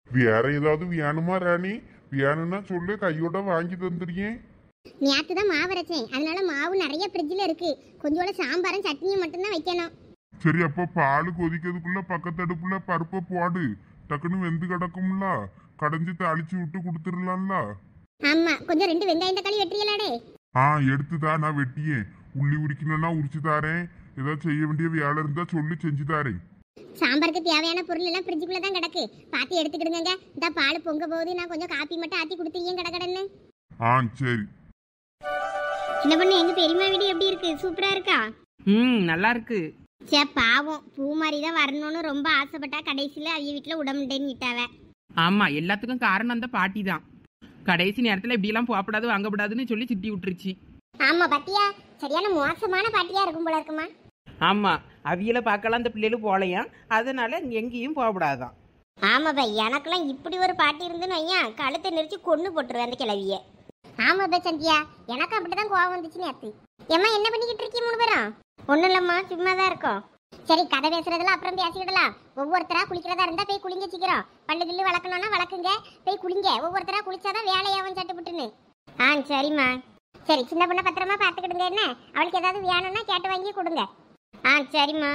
வேற ஏதாவது வேணுமா ராணி வேணும்னா சொல்லு கையோட வாங்கி தந்துடுறேன் நேற்று தான் மாவு அரைச்சேன் அதனால மாவு நிறைய ஃப்ரிட்ஜில் இருக்கு கொஞ்சோட சாம்பாரும் சட்னியும் மட்டும்தான் வைக்கணும் சரி அப்ப பால் கொதிக்கிறதுக்குள்ள பக்கத்து அடுப்புல பருப்பை போடு டக்குன்னு வெந்து கிடக்கும்ல கடைஞ்சி தாளிச்சு விட்டு கொடுத்துடலாம்ல ஆமாம் கொஞ்சம் ரெண்டு வெங்காயம் தக்காளி வெட்டுறீங்களாடே ஆ எடுத்துதா நான் வெட்டியேன் உள்ளி உரிக்கணும்னா உரிச்சு தாரேன் ஏதாவது செய்ய வேண்டிய வேலை இருந்தா சொல்லி செஞ்சு தாரேன் சாம்பாருக்கு தேவையான பொருள் எல்லாம் ஃப்ரிட்ஜுக்குள்ளே தான் கிடக்கு பார்த்து எடுத்துக்கிடுங்க இந்த பால் பொங்க போகுது நான் கொஞ்சம் காப்பி மட்டும் ஆற்றி கொடுத்துருக்கேன் கடகடன்னு ஆ சரி என்ன பண்ண எங்க பெரியம்மா வீடு எப்படி இருக்கு சூப்பரா இருக்கா ம் நல்லா இருக்கு சே பாவம் பூ மாதிரி தான் வரணும்னு ரொம்ப ஆசைப்பட்டா கடைசியில் அவங்க வீட்டில் உடம்புட்டேன்னு விட்டாவ ஆமா எல்லாத்துக்கும் காரணம் அந்த பாட்டி தான் கடைசி நேரத்தில் இப்படியெல்லாம் போகக்கூடாது வாங்கக்கூடாதுன்னு சொல்லி சிட்டி விட்டுருச்சு ஆமா பாத்தியா சரியான மோசமான பாட்டியா இருக்கும் போல இருக்குமா ஆமா அவியலை பார்க்கலாம் அந்த பிள்ளைகளும் போகலையாம் அதனால எங்கேயும் போகக்கூடாதான் ஆமா பை எனக்கெல்லாம் இப்படி ஒரு பாட்டி இருந்துன்னு வையன் கழுத்தை நெரிச்சு கொண்டு போட்டுருவேன் அந்த கிளவிய ஆமா பை சந்தியா எனக்கு அப்படிதான் கோவம் வந்துச்சு நேத்து ஏம்மா என்ன பண்ணிக்கிட்டு இருக்கீங்க மூணு பேரும் ஒண்ணும் இல்லம்மா சும்மா தான் இருக்கோம் சரி கதை பேசுறதெல்லாம் அப்புறம் பேசிக்கிடலாம் ஒவ்வொருத்தரா குளிக்கிறதா இருந்தா போய் குளிங்க சீக்கிரம் பல்லு கில்லு வளர்க்கணும்னா வளர்க்குங்க போய் குளிங்க ஒவ்வொருத்தரா குளிச்சாதான் வேலையாவும் சட்டுப்புட்டுன்னு ஆ சரிம்மா சரி சின்ன பொண்ணை பத்திரமா பார்த்துக்கிடுங்க என்ன அவளுக்கு ஏதாவது வேணும்னா கேட்டு வாங்கி கொடுங்க ஆ சரிம்மா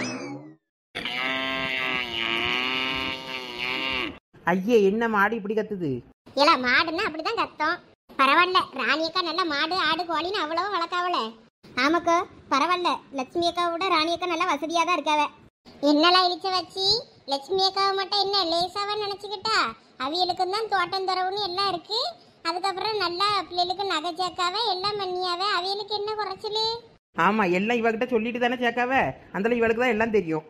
ஐயே என்ன மாடு இப்படி கத்துது இல்ல மாடுன்னா அப்படிதான் கத்தம் பரவாயில்ல ராணியக்கா நல்ல மாடு ஆடு கோழின்னு அவ்வளவா வளர்க்காவல ஆமாக்கா பரவாயில்ல லட்சுமி அக்காவோட ராணி அக்கா நல்லா வசதியா தான் இருக்காவ என்னெல்லாம் இழிச்ச வச்சு லட்சுமி அக்காவை மட்டும் என்ன லேசாவா நினைச்சுக்கிட்டா அவியலுக்கு தான் தோட்டம் தரவுன்னு எல்லாம் இருக்கு அதுக்கப்புறம் நல்லா பிள்ளைகளுக்கு நகை சேர்க்காவ எல்லாம் பண்ணியாவ அவியலுக்கு என்ன குறைச்சலு ஆமா எல்லாம் இவகிட்ட சொல்லிட்டு தானே சேர்க்காவ அந்த இவளுக்கு தான் எல்லாம் தெரியும்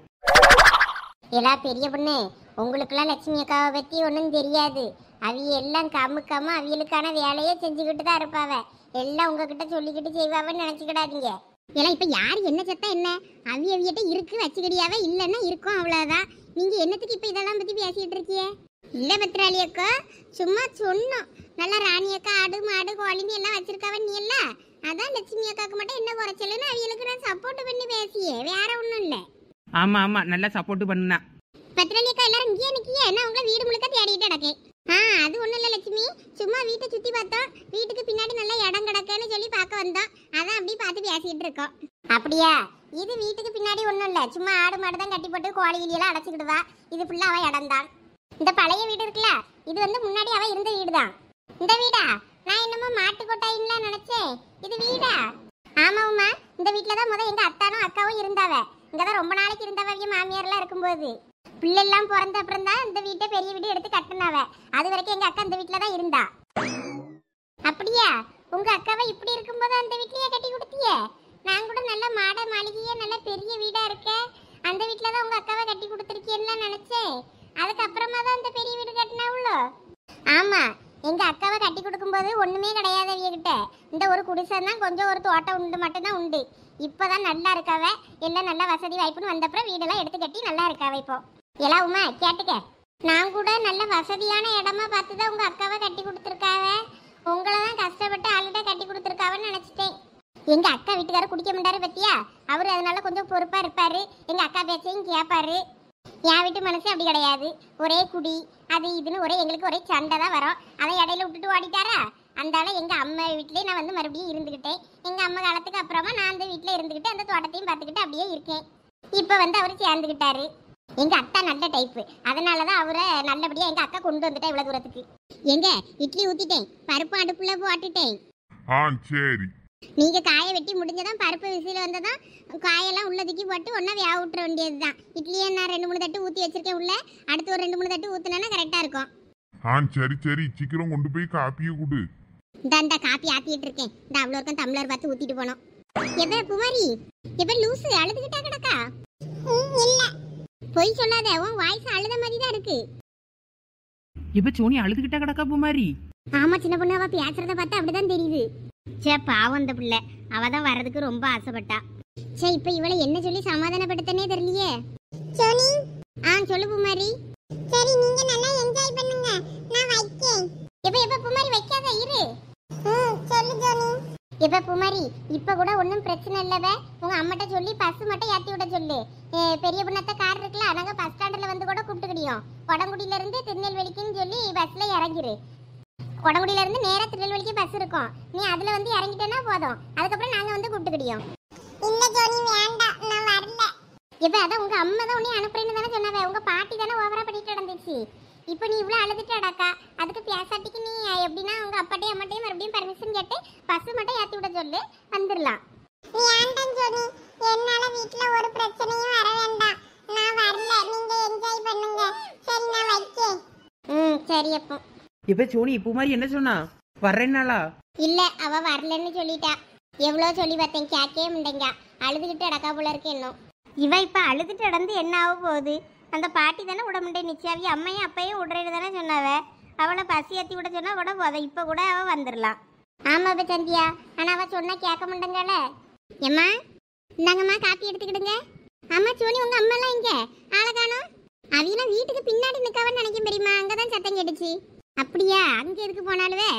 எல்லா பெரிய பொண்ணு உங்களுக்கெல்லாம் லட்சுமி அக்காவை பத்தி ஒன்றும் தெரியாது அவிய எல்லாம் கம்மு கம்மு அவியலுக்கான வேலையை செஞ்சுக்கிட்டு தான் இருப்பாவ எல்லாம் உங்ககிட்ட சொல்லிக்கிட்டு செய்வாவன்னு நினைச்சுக்கிடாதீங்க எல்லாம் இப்ப யார் என்ன சத்தா என்ன அவிய அவியிட்ட இருக்கு வச்சுக்கிடியாவ இல்லைன்னா இருக்கும் அவ்வளவுதான் நீங்க என்னத்துக்கு இப்ப இதெல்லாம் பத்தி பேசிட்டு இருக்கிய இல்ல பத்ராளி அக்கா சும்மா சொன்னோம் நல்லா ராணி அக்கா ஆடு மாடு கோழின்னு எல்லாம் வச்சிருக்காவ நீ இல்ல அதான் லட்சுமி அக்காவுக்கு மட்டும் என்ன குறைச்சலுன்னு அவியலுக்கு நான் சப்போர்ட் பண்ணி பேசியே வேற ஒன்றும் இல்லை ஆமா ஆமா நல்லா சப்போர்ட் பண்ணுனா பத்திரலியக்கா எல்லாரும் இங்கேயே நிக்கிய என்ன உங்களை வீடு முழுக்க தேடிட்டு கிடக்கு ஆ அது ஒண்ணும் இல்ல லட்சுமி சும்மா வீட்டை சுத்தி பார்த்தோம் வீட்டுக்கு பின்னாடி நல்ல இடம் கிடக்குன்னு சொல்லி பார்க்க வந்தோம் அதான் அப்படியே பார்த்து பேசிட்டு இருக்கோம் அப்படியா இது வீட்டுக்கு பின்னாடி ஒண்ணும் இல்ல சும்மா ஆடு மாடு தான் கட்டி போட்டு கோழி கிளியெல்லாம் அடைச்சிக்கிடுவா இது ஃபுல்லா அவ இடம் தான் இந்த பழைய வீடு இருக்குல்ல இது வந்து முன்னாடி அவ இருந்த வீடு தான் இந்த வீடா நான் என்னமோ மாட்டு கொட்டாயின்லாம் நினைச்சேன் இது வீடா ஆமா உமா இந்த வீட்ல தான் முத எங்க அத்தானும் அக்காவும் இருந்தாவ இங்கதான் ரொம்ப நாளைக்கு இருந்தவ அவிய மாமியார்லாம் இருக்கும்போது பிள்ளைலாம் பிறந்த அப்புறம் தான் இந்த வீட்டை பெரிய வீடு எடுத்து கட்டினாவ அது வரைக்கும் எங்க அக்கா இந்த வீட்ல தான் இருந்தா அப்படியா உங்க அக்காவை இப்படி இருக்கும்போது அந்த வீட்லயே கட்டி கொடுத்தியே நான் கூட நல்ல மாட மாளிகையே நல்ல பெரிய வீடா இருக்க அந்த வீட்ல தான் உங்க அக்காவை கட்டி கொடுத்துருக்கேன்னு நினைச்சேன் அதுக்கப்புறமா தான் அந்த பெரிய வீடு கட்டினாவுள்ளோ ஆமா எங்க அக்காவை கட்டி கொடுக்கும்போது ஒண்ணுமே கிடையாது அவியகிட்ட இந்த ஒரு குடிசை தான் கொஞ்சம் ஒரு தோட்டம் உண்டு மட்டும்தான் உண்டு இப்பதான் நல்லா இருக்காவ எல்லாம் நல்ல வசதி வாய்ப்புன்னு வந்தப்புறம் வீடெல்லாம் எடுத்து கட்டி நல்லா இருக்காவ இப்போ எல்லாம் உமா கேட்டுக்க நான் கூட நல்ல வசதியான இடமா பார்த்து தான் உங்க அக்காவை கட்டி கொடுத்துருக்காவ உங்களை தான் கஷ்டப்பட்டு ஆளுகிட்ட கட்டி கொடுத்துருக்காவன்னு நினைச்சிட்டேன் எங்க அக்கா வீட்டுக்காரர் குடிக்க மாட்டாரு பத்தியா அவரு அதனால கொஞ்சம் பொறுப்பா இருப்பாரு எங்க அக்கா பேச்சையும் கேட்பாரு என் வீட்டு மனசு அப்படி கிடையாது ஒரே குடி அது இதுன்னு ஒரே எங்களுக்கு ஒரே சண்டை தான் வரும் அதை இடையில விட்டுட்டு ஓடிட்டாரா அந்தால எங்க அம்மா வீட்லயே நான் வந்து மறுபடியும் இருந்துகிட்டேன் எங்க அம்மா காலத்துக்கு அப்புறமா நான் அந்த வீட்ல இருந்துகிட்டு அந்த தோட்டத்தையும் பார்த்துக்கிட்டு அப்படியே இருக்கேன் இப்ப வந்து அவரு சேர்ந்துகிட்டாரு எங்க அத்தா நல்ல டைப்பு அதனாலதான் அவரை நல்லபடியா எங்க அக்கா கொண்டு வந்துட்டா இவ்வளவு தூரத்துக்கு எங்க இட்லி ஊத்திட்டேன் பருப்பு அடுப்புல போட்டுட்டேன் ஆ சரி நீங்க காயை வெட்டி முடிஞ்சதான் பருப்பு விசில வந்ததும் காயெல்லாம் உள்ள தூக்கி போட்டு ஒண்ணா வேக விட்டுற வேண்டியதுதான் இட்லியை நான் ரெண்டு மூணு தட்டு ஊத்தி வச்சிருக்கேன் உள்ள அடுத்து ஒரு ரெண்டு மூணு தட்டு ஊத்துனா கரெக்டா இருக்கும் ஆ சரி சரி சீக்கிரம் கொண்டு போய் காப்பியை கொடு இந்த இந்த காப்பி ஆத்திட்டு இருக்கேன் இந்த அவ்வளோ இருக்கும் டம்ளர் பார்த்து ஊத்திட்டு போனோம் எப்ப குமாரி எப்ப லூசு அழுதுகிட்டா கிடக்கா இல்ல பொய் சொல்லாத உன் வாய்ஸ் அழுத மாதிரி தான் இருக்கு இப்ப சோனி அழுதுகிட்ட கிடக்கா பூமாரி ஆமா சின்ன பொண்ணு அவ பேசுறத பார்த்தா அப்படிதான் தெரியுது சே பாவம் அந்த பிள்ளை அவ தான் வர்றதுக்கு ரொம்ப ஆசைப்பட்டா சே இப்ப இவளை என்ன சொல்லி சமாதானப்படுத்தனே தெரியலையே சோனி ஆ சொல்லு பூமாரி சரி நீங்க நல்லா என்ஜாய் பண்ணுங்க நான் வைக்கேன் எப்ப எப்ப பூமாரி வைக்காத இரு சொல்லு ஜோனி இப்ப குமாரி இப்ப கூட ஒன்றும் பிரச்சனை இல்லவ உங்க அம்மாட்ட சொல்லி பஸ் மட்டும் ஏத்தி விட சொல்லு ஏ, பெரிய புண்ணத்த கார் இருக்குல்ல நாங்க பஸ் ஸ்டாண்ட்ல வந்து கூட கூப்பிட்டுக்கிடியோம் கொடங்குடியில இருந்து திருநெல்வேலிக்குன்னு சொல்லி பஸ்ல இறங்கிரு கொடங்குடியில இருந்து நேரா திருநெல்வேலிக்கு பஸ் இருக்கும் நீ அதுல வந்து இறங்கிட்டேன்னா போதும் அதுக்கப்புறம் நாங்க வந்து கூப்பிட்டுக்கிடியோம் இல்ல ஜோனி வேண்டாம் நான் வரல இப்ப அதான் உங்க அம்மா தான் உன்னை அனுப்புறேன்னு தானே சொன்னாவே உங்க பாட்டி தானே ஓவரா பண்ணிட்டு நடந்துச்சு இப்போ நீ இவ்வளவு அழுதுட்டு அடக்கா அதுக்கு பேசாட்டிக்கு நீ எப்படின்னா உங்க அப்பாட்டையும் அம்மாட்டையும் மறுபடியும் பர்மிஷன் கேட்டு பஸ் மட்டும் ஏத்தி விட சொல்லு வந்துடலாம் வேண்டாம் ஜோனி என்னால வீட்ல ஒரு பிரச்சனையும் வர வேண்டாம் நான் வரல நீங்க என்ஜாய் பண்ணுங்க சரி நான் வைக்கேன் ம் சரி அப்போ இப்போ சோனி இப்போ மாதிரி என்ன சொன்னா வர்றேன்னாளா இல்ல அவ வரலன்னு சொல்லிட்டா எவ்வளோ சொல்லி பார்த்தேன் கேட்கவே முடியங்க அழுதுகிட்டு அடக்கா போல இருக்கு இன்னும் இவ இப்ப அழுதுட்டு நடந்து என்ன ஆக போகுது அந்த பாட்டி தானே விட முடியும் நிச்சயாவி அம்மையும் அப்பையும் விடுறது தானே சொன்னாவ அவளை பசி ஏத்தி விட சொன்னா கூட போதும் இப்ப கூட அவ வந்துடலாம் ஆமா இப்ப சந்தியா ஆனா அவ சொன்னா கேட்க மாட்டேங்கல எம்மா இந்தாங்கம்மா காப்பி எடுத்துக்கிடுங்க ஆமா சோனி உங்க அம்மா எல்லாம் இங்க ஆளை காணோம் அவியெல்லாம் வீட்டுக்கு பின்னாடி நிக்கவன்னு நினைக்கும் பெரியம்மா அங்கதான் சத்தம் கேட்டுச்சு அப்படியா அங்க எதுக்கு போனாலுவே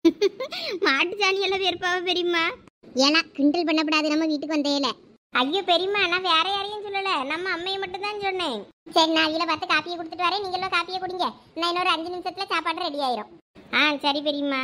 மாட்டு சாணி எல்லாம் வெறுப்பாவ பெரியம்மா ஏன்னா கிண்டல் பண்ணக்கூடாது நம்ம வீட்டுக்கு வந்தேல ஐயோ பெரியம்மா நான் வேற யாரையும் சொல்லல நம்ம அம்மையை மட்டும் தான் சொன்னேன் சரி நான் இதில் பார்த்து காப்பியை கொடுத்துட்டு வரேன் நீங்களும் காப்பியை குடிங்க நான் இன்னொரு அஞ்சு நிமிஷத்துல சாப்பாடு ரெடி ஆயிரும் ஆ சரி பெரியம்மா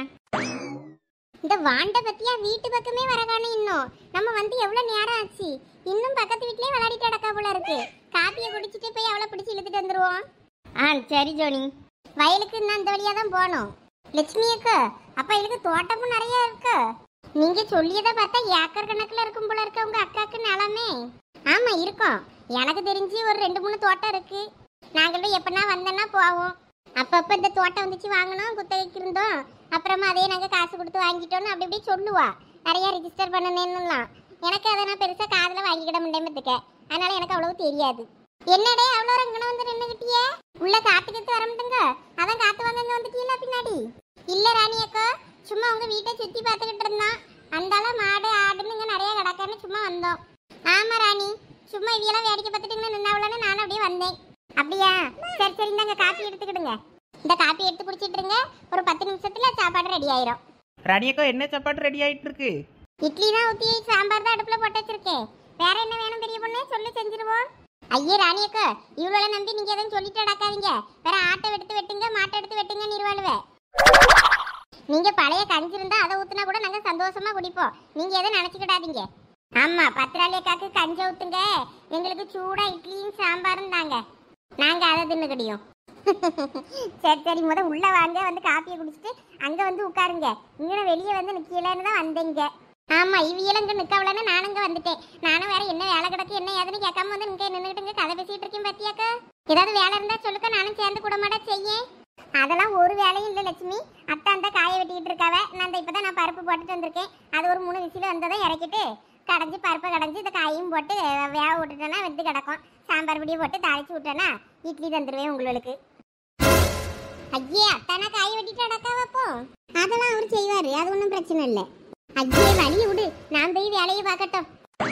இந்த வாண்ட பத்தியா வீட்டு பக்கமே வர காணும் இன்னும் நம்ம வந்து எவ்வளவு நேரம் ஆச்சு இன்னும் பக்கத்து வீட்லயே விளையாடிட்டு அடக்கா போல இருக்கு காப்பியை குடிச்சிட்டு போய் அவளை பிடிச்சி இழுத்துட்டு வந்துருவோம் ஆ சரி ஜோனி வயலுக்கு இன்னும் அந்த வழியா தான் போகணும் லட்சுமி அக்கா அப்ப எனக்கு தோட்டமும் நிறைய இருக்கு நீங்க சொல்லியதை பார்த்தா ஏக்கர் கணக்குல இருக்கும் போல இருக்க உங்க அக்காக்கு நிலமே ஆமா இருக்கும் எனக்கு தெரிஞ்சு ஒரு ரெண்டு மூணு தோட்டம் இருக்கு நாங்களும் எப்பனா வந்தேன்னா போவோம் அப்பப்ப இந்த தோட்டம் வந்துச்சு வாங்கணும் குத்தகைக்கு இருந்தோம் அப்புறமா அதே நாங்க காசு கொடுத்து வாங்கிட்டோம்னு அப்படி இப்படி சொல்லுவா நிறைய ரிஜிஸ்டர் பண்ணணும்லாம் எனக்கு அதை நான் பெருசா காதுல வாங்கிக்கிட முடியாமத்துக்க அதனால எனக்கு அவ்வளவு தெரியாது என்னடே அவ்வளோ ரங்கன வந்து நின்னுகிட்டியே உள்ள காத்து கத்து வர மாட்டேங்க அதான் காத்து வாங்க இங்க வந்துட்டீங்களா பின்னாடி இல்ல ராணி அக்கா சும்மா உங்க வீட்டை சுத்தி பார்த்துக்கிட்டு இருந்தோம் அந்தால மாடு ஆடுன்னு இங்க நிறைய கிடக்குன்னு சும்மா வந்தோம் ஆமா ராணி சும்மா இவையெல்லாம் வேடிக்கை பார்த்துட்டு நின்னாவலன்னு நானும் அப்படியே வந்தேன் அப்படியா சரி சரி இந்தாங்க காப்பி எடுத்துக்கிடுங்க இந்த காப்பி எடுத்து குடிச்சிட்டு இருங்க ஒரு பத்து நிமிஷத்துல சாப்பாடு ரெடி ஆயிரும் ராணியக்கா என்ன சாப்பாடு ரெடி ஆயிட்டு இருக்கு இட்லி தான் ஊத்தி சாம்பார் தான் அடுப்புல போட்டு வச்சிருக்கேன் வேற என்ன வேணும் பெரிய பொண்ணு சொல்லி செஞ்சிருவோம் ஐயே ராணி அக்கா இவ்வளோ நம்பி நீங்க எதுவும் சொல்லிட்டு அடக்காதீங்க வேற ஆட்டை எடுத்து வெட்டுங்க மாட்டை எடுத்து வெட்டுங்க நிறுவாளுவே நீங்க பழைய கஞ்சி இருந்தா அதை ஊத்துனா கூட நாங்க சந்தோஷமா குடிப்போம் நீங்க எதுவும் நினைச்சுக்கிடாதீங்க ஆமா பத்திராளி அக்காக்கு கஞ்சி ஊத்துங்க எங்களுக்கு சூடா இட்லியும் சாம்பாரும் தாங்க நாங்க அதை தின்னுக்கிடியோம் சரி சரி முத உள்ள வாங்க வந்து காப்பியை குடிச்சிட்டு அங்க வந்து உட்காருங்க இங்கே வெளியே வந்து நிக்கலன்னு தான் வந்தீங்க ஆமா இவியெல்லாம் இங்க நிக்கவலன்னு நானும் இங்க வந்துட்டேன் நானும் வேற என்ன வேலை கிடக்கு என்ன ஏதுன்னு கேட்காம வந்து இங்க நின்றுட்டு இங்க கதை பேசிட்டு இருக்கேன் பாத்தியாக்கா ஏதாவது வேலை இருந்தா சொல்லுக்க நானும் சேர்ந்து கூட மாட்டா செய்யேன் அதெல்லாம் ஒரு வேலையும் இல்லை லட்சுமி அத்தை அந்த காய வெட்டிக்கிட்டு இருக்காவ நான் இந்த இப்பதான் நான் பருப்பு போட்டுட்டு வந்திருக்கேன் அது ஒரு மூணு விசில் வந்ததை இறக்கிட்டு கடைஞ்சி பருப்பை கடைஞ்சி இந்த காயும் போட்டு வேக விட்டுட்டேன்னா வெந்து கிடக்கும் சாம்பார் பொடியை போட்டு தாளிச்சு விட்டேன்னா இட்லி தந்துடுவேன் உங்களுக்கு ஐயே அத்தானா காய வெட்டிட்டு அடக்கா வைப்போம் அதெல்லாம் அவர் செய்வாரு அது ஒன்றும் பிரச்சனை இல்லை ஐயே வழிய விடு நான் போய் வேலையை பார்க்கட்டும்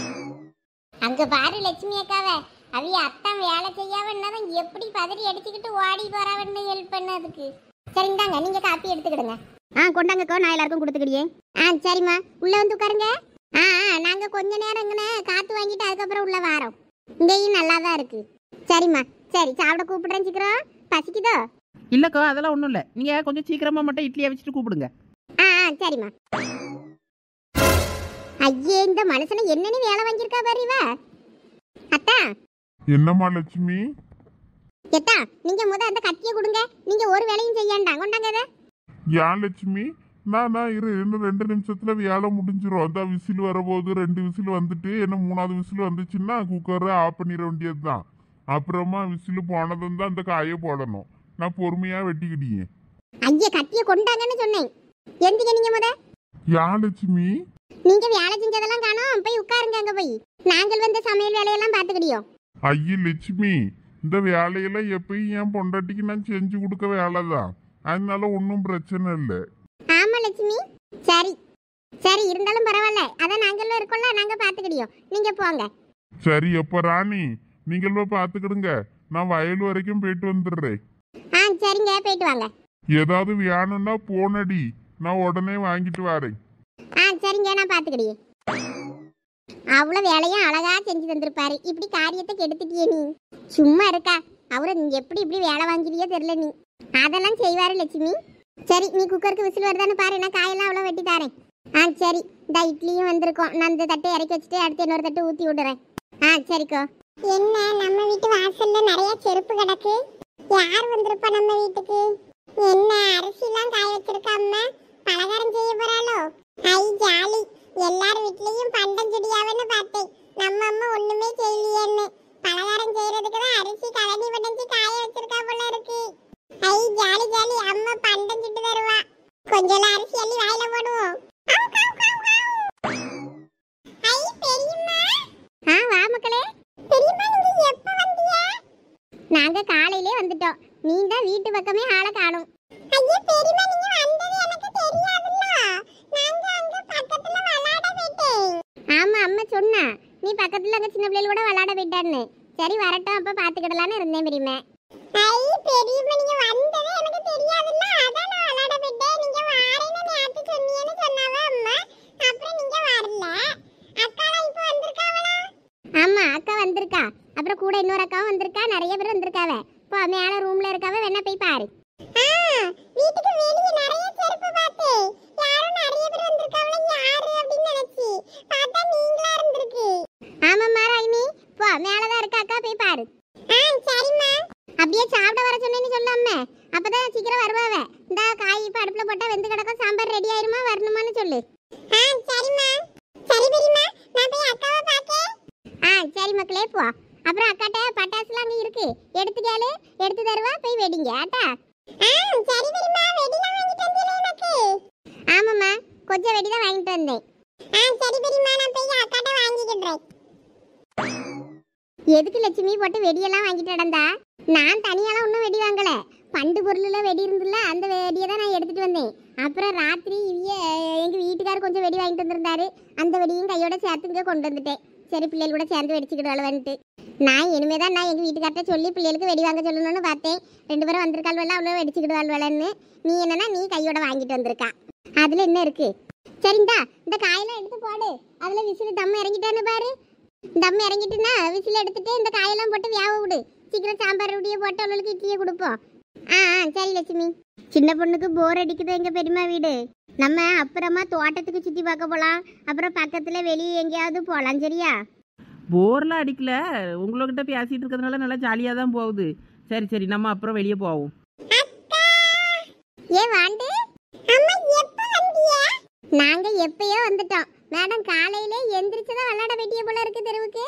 அங்க பாரு லட்சுமி அக்காவை அவிய அத்தான் வேலை செய்யாமன்னாதான் எப்படி பதறி அடிச்சுக்கிட்டு ஓடி போறாவன்னு ஹெல்ப் பண்ணதுக்கு சரி இந்தாங்க நீங்க காப்பி எடுத்துக்கிடுங்க ஆ கொண்டாங்கக்கோ நான் எல்லாருக்கும் கொடுத்துக்கிடியே ஆ சரிம்மா உள்ள வந்து உட்காருங்க ஆ ஆ, நாங்க கொஞ்ச நேரம் இங்கனே காத்து வாங்கிட்டு அதுக்கப்புறம் உள்ள வாரோம் இங்கேயும் நல்லா தான் இருக்கு சரிம்மா சரி சாப்பிட கூப்பிடுறேன் சீக்கிரம் பசிக்குதோ இல்லக்கா அதெல்லாம் ஒன்றும் இல்லை நீங்கள் கொஞ்சம் சீக்கிரமாக மட்டும் இட்லியை வச்சுட்டு கூப்பிடுங்க ஆ ஆ சரிம்மா ஐயே இந்த மனுஷனை என்னன்னு வேலை வாங்கியிருக்கா பாரு இவ அத்தா என்னம்மா லட்சுமி எத்தா நீங்க முத அந்த கத்தியை கொடுங்க நீங்க ஒரு வேலையும் செய்யாண்டாம் கொண்டாங்க இதை. ஏன் லட்சுமி நான் நான் இரு இன்னும் ரெண்டு நிமிஷத்துல வேலை முடிஞ்சிரும் அதான் விசில் வரபோது ரெண்டு விசில் வந்துட்டு என்ன மூணாவது விசில் வந்துச்சுன்னா குக்கரை ஆஃப் பண்ணிட வேண்டியது தான் அப்புறமா விசில் போனதும் தான் அந்த காயை போடணும் நான் பொறுமையா வெட்டிக்கிட்டீங்க ஐயா கத்தியை கொண்டாங்கன்னு சொன்னேன் எந்திங்க நீங்க முத ஏன் லட்சுமி நீங்க வேலை செஞ்சதெல்லாம் காணோம் போய் உட்காருங்க அங்க போய் நாங்கள் வந்து சமையல் வேலையெல்லாம் பார்த்துக்கிடியோம் ஐயே லட்சுமி இந்த வேலையெல்லாம் எப்பயும் என் பொண்டாட்டிக்கு நான் செஞ்சு கொடுக்க வேலை தான் அதனால ஒன்றும் பிரச்சனை இல்லை ஆமா லட்சுமி சரி சரி இருந்தாலும் பரவாயில்ல அதான் நாங்களும் இருக்கோம்ல நாங்க பார்த்துக்கிடியோம் நீங்க போங்க சரி அப்ப ராணி நீங்கள் போய் பார்த்துக்கிடுங்க நான் வயல் வரைக்கும் போயிட்டு வந்துடுறேன் ஆ சரிங்க போயிட்டு வாங்க ஏதாவது வேணும்னா போனடி நான் உடனே வாங்கிட்டு வரேன் ஆ சரிங்க நான் பாத்துக்கிடியே அவ்வளோ வேலையும் அழகா செஞ்சு தந்திருப்பாரு இப்படி காரியத்தை கெடுத்துட்டியே நீ சும்மா இருக்கா அவரை நீ எப்படி இப்படி வேலை வாங்கிறியோ தெரியல நீ அதெல்லாம் செய்வாரு லட்சுமி சரி நீ குக்கருக்கு விசில் வருதான்னு பாரு நான் காயெல்லாம் அவ்வளோ வெட்டி தாரேன் ஆ சரி இந்த இட்லியும் வந்திருக்கோம் நான் இந்த தட்டை இறக்கி வச்சுட்டு அடுத்து இன்னொரு தட்டு ஊற்றி விடுறேன் ஆ சரிக்கோ என்ன நம்ம வீட்டு வாசல்ல நிறைய செருப்பு கிடக்கு யார் வந்திருப்பா நம்ம வீட்டுக்கு என்ன அரிசிலாம் காய வச்சிருக்கா அம்மா பலகாரம் செய்ய போறாளோ ஐ ஜாலி எல்லார் வீட்லயும் பண்டம் சுடியாவன்னு பார்த்தேன் நம்ம அம்மா ஒண்ணுமே செய்யலையேன்னு பலகாரம் செய்யறதுக்கு தான் அரிசி கலனி படைஞ்சு காய வச்சிருக்கா போல இருக்கு ஐ ஜாலி ஜாலி அம்மா பண்டம் சுட்டு தருவா கொஞ்சம் அரிசி அள்ளி வாயில போடுவோம் ஆவ், காவ், காவ், காவ். ஐ பெரியம்மா ஆ வா மக்களே பெரியம்மா நீங்க எப்ப வந்தீங்க நாங்க காலையிலே வந்துட்டோம் நீ தான் வீட்டு பக்கமே ஆளை காணும் ஐயோ பெரியம்மா நீங்க வந்தது எனக்கு தெரியாதுல்ல நாங்க அங்க பக்கத்துல விளையாட போயிட்டேன் ஆமா அம்மா சொன்னா நீ பக்கத்துல அங்க சின்ன பிள்ளைல கூட விளையாட போயிட்டான்னு சரி வரட்டும் அப்ப பாத்துக்கிடலான்னு இருந்தேன் பெரியம்மா ஐ பெரியம்மா நீங்க வந்தது எனக்கு தெரியாதுல்ல அதான் நான் விளையாட போயிட்டேன் நீங்க வாரேன்னு நேத்து சொன்னீங்கன்னு சொன்னாவ அம்மா அப்புறம் நீங்க வரல அக்காலாம் இப்போ வந்திருக்காவளா ஆமா அக்கா வந்திருக்கா அப்புறம் கூட இன்னொரு அக்காவும் வந்திருக்கா நிறைய பேர் வந்திருக்காவ இப்போ மேல ரூம்ல இருக்காவ வேணா போய் பாரு வீட்டுக்கு வெளிய நிறைய செருப்பு பார்த்து யாரும் நிறைய பேர் வந்திருக்காவல யாரு அப்படின்னு நினைச்சி பார்த்தா நீங்களா இருந்திருக்கு ஆமாம்மா ராயினி போ மேலதான் இருக்கா அக்கா போய் பாரு ஆ சரிம்மா அப்படியே சாப்பிட வர சொன்னேன்னு சொல்லாம அப்பதான் சீக்கிரம் வருவாவ இந்த காய் இப்ப அடுப்புல போட்டா வெந்து கிடக்கும் சாம்பார் ரெடி ஆயிருமா வரணுமான்னு சொல்லு ஆ சரிம்மா சரி பெரியம்மா நான் போய் அக்காவை பார்க்கேன் ஆ சரி மக்களே போ அப்புறம் அக்காட்ட பட்டாசுலாம் அங்க இருக்கு எடுத்து கேளு எடுத்து தருவா போய் வெடிங்க ஆட்டா ஆ சரி பெரியம்மா வெடிலாம் வாங்கிட்டு வந்தீல எனக்கு ஆமாம்மா கொஞ்சம் வெடி தான் வாங்கிட்டு வந்தேன் ஆ சரி பெரியம்மா நான் போய் அக்காட்ட வாங்கிக்கிறேன் எதுக்கு லட்சுமி போட்டு வெடியெல்லாம் வாங்கிட்டு நடந்தா நான் தனியாலாம் ஒன்றும் வெடி வாங்கல பண்டு பொருளில் வெடி இருந்துல அந்த வெடியை தான் நான் எடுத்துட்டு வந்தேன் அப்புறம் ராத்திரி இவிய எங்கள் வீட்டுக்காரர் கொஞ்சம் வெடி வாங்கிட்டு வந்திருந்தாரு அந்த வெடியும் கையோட சேர்த்து இங்கே கொண்டு வந்துட்டேன் சரி பிள்ளைகள் கூட சேர்ந்து வெடிச்சுக்கிடுவாளுவன்ட்டு நான் இனிமே தான் நான் எங்கள் வீட்டுக்கார்ட்ட சொல்லி பிள்ளைகளுக்கு வெடி வாங்க சொல்லணும்னு பார்த்தேன் ரெண்டு பேரும் வந்திருக்காள்வெல்லாம் அவ்வளோ வெடிச்சுக்கிடுவாள்வலன்னு நீ என்னன்னா நீ கையோட வாங்கிட்டு வந்திருக்கா அதில் என்ன இருக்கு சரிந்தா இந்த காயெல்லாம் எடுத்து போடு அதில் விசிறு தம்ம இறங்கிட்டான்னு பாரு தம் இறங்கிட்டுனா விசில் எடுத்துட்டு இந்த காயெல்லாம் போட்டு வியாப விடு சீக்கிரம் சாம்பார் ரொட்டியை போட்டு அவளுக்கு இட்லியை கொடுப்போம் ஆ ஆ சரி லட்சுமி சின்ன பொண்ணுக்கு போர் அடிக்குது எங்க பெரியம்மா வீடு நம்ம அப்புறமா தோட்டத்துக்கு சுத்தி பார்க்க போலாம் அப்புறம் பக்கத்துல வெளியே எங்கேயாவது போலாம் சரியா போர்லாம் அடிக்கல உங்கள்கிட்ட பேசிட்டு இருக்கிறதுனால நல்லா ஜாலியாக தான் போகுது சரி சரி நம்ம அப்புறம் வெளியே போவோம் ஏ வாண்டு அம்மா எப்ப வந்தீங்க நாங்க எப்பயோ வந்துட்டோம் மேடம் காலையில எந்திரிச்சதா விளையாட வேண்டிய போல இருக்கு தெருவுக்கு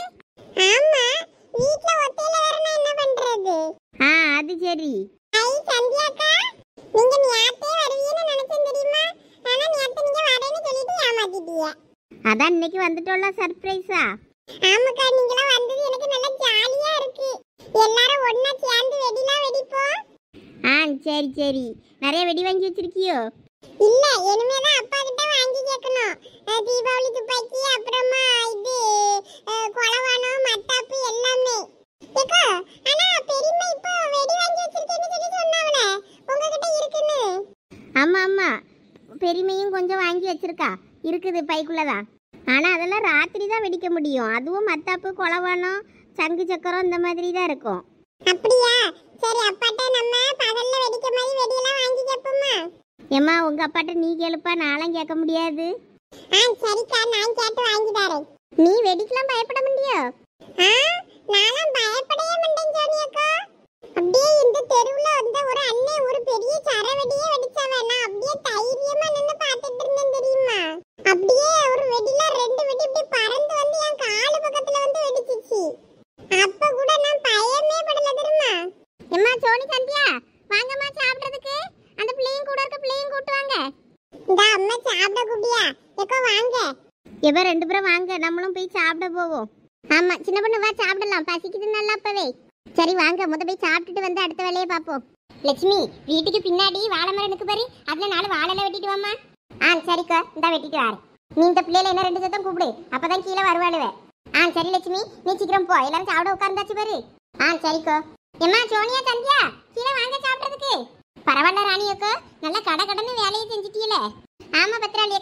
ஆமா வீட்ல ஒத்தையில வரணும் என்ன பண்றது ஆ அது சரி ஐ சந்தியாக்கா நீங்க நேத்தே வருவீங்கன்னு நினைச்சேன் தெரியுமா ஆனா நேத்து நீங்க வரேன்னு சொல்லிட்டு ஏமாத்திட்டீங்க அதான் இன்னைக்கு வந்துட்டோம்ல சர்ப்ரைஸா ஆமாக்கா நீங்களாம் வந்தது எனக்கு நல்லா ஜாலியா இருக்கு எல்லாரும் ஒண்ணா சேர்ந்து வெடிலாம் வெடிப்போம் ஆ சரி சரி நிறைய வெடி வாங்கி வச்சிருக்கியோ இல்ல இனிமேதான் அப்பா கிட்ட வாங்கி கேட்கணும் அஹ் தீபாவளி துப்பாக்கி அப்புறமா இது அஹ், கொலவானம் மத்தாப்பு எல்லாமே ஏக்கா ஆனா பெரியம்மா இப்போ வெடி வாங்கி வச்சிருக்கேன்னு சொல்லி சொன்னாவல உங்ககிட்ட இருக்குன்னு ஆமா ஆமா பெரியமையும் கொஞ்சம் வாங்கி வச்சிருக்கா இருக்குது பைக்குள்ளதான் ஆனா அதெல்லாம் ராத்திரி தான் வெடிக்க முடியும் அதுவும் மத்தாப்பு கொலவானம் சங்கு சக்கரம் இந்த மாதிரி தான் இருக்கும் அப்படியா சரி அப்பாட்ட நம்ம பகல்ல வெடிக்க மாதிரி வெடியெல்லாம் வாங்கி கேட்போமா ஏம்மா உங்க அப்பாட்ட நீ கேளுப்பா நான்லாம் கேட்க முடியாது ஆ சரிக்கா நான் கேட்டு வாங்கி தரேன் நீ வெடிக்கலாம் பயப்பட முடியோ ஆ நான்லாம் பயப்படவே மாட்டேன் சோனியக்கா அப்படியே இந்த தெருவுல வந்த ஒரு அண்ணன் ஒரு பெரிய சரவெடியே வெடிச்சவ நான் அப்படியே தைரியமா நின்னு பார்த்துட்டு இருந்தேன் தெரியுமா அப்படியே ஒரு வெடில ரெண்டு வெடி இப்படி பறந்து வந்து என் காலு பக்கத்துல வந்து வெடிச்சிச்சு அப்ப கூட நான் பயமே படல தெரியுமா எம்மா சோனி சந்தியா வாங்கம்மா சாப்பிடுறதுக்கு அந்த பிள்ளையும் கூட இருக்க பிள்ளையும் கூட்டு வாங்க இந்த அம்மா சாப்பிட கூப்பியா எக்கோ வாங்க எவ ரெண்டு பேரும் வாங்க நம்மளும் போய் சாப்பிட போவோம் ஆமா சின்ன பொண்ணு வா சாப்பிடலாம் பசிக்குது நல்லா அப்பவே சரி வாங்க முத போய் சாப்பிட்டுட்டு வந்து அடுத்த வேலையை பார்ப்போம் லட்சுமி வீட்டுக்கு பின்னாடி வாழை மரம் இருக்கு பாரு அதுல நாலு வாழைல வெட்டிட்டு வாமா ஆ சரிக்கா இந்தா வெட்டிட்டு வரேன் நீ இந்த பிள்ளைல என்ன ரெண்டு சத்தம் கூப்பிடு அப்பதான் கீழே வருவாளுவ ஆ சரி லட்சுமி நீ சீக்கிரம் போ எல்லாரும் சாப்பிட உட்கார்ந்தாச்சு பாரு ஆ சரிக்கோ எம்மா சோனியா சந்தியா கீழே வாங்க சாப்பிடுறதுக்கு பரவாயில்ல ராணி அக்கா நல்லா கடை கடன்னு வேலையை செஞ்சுட்டீல ஆமா பத்ராளி அக்கா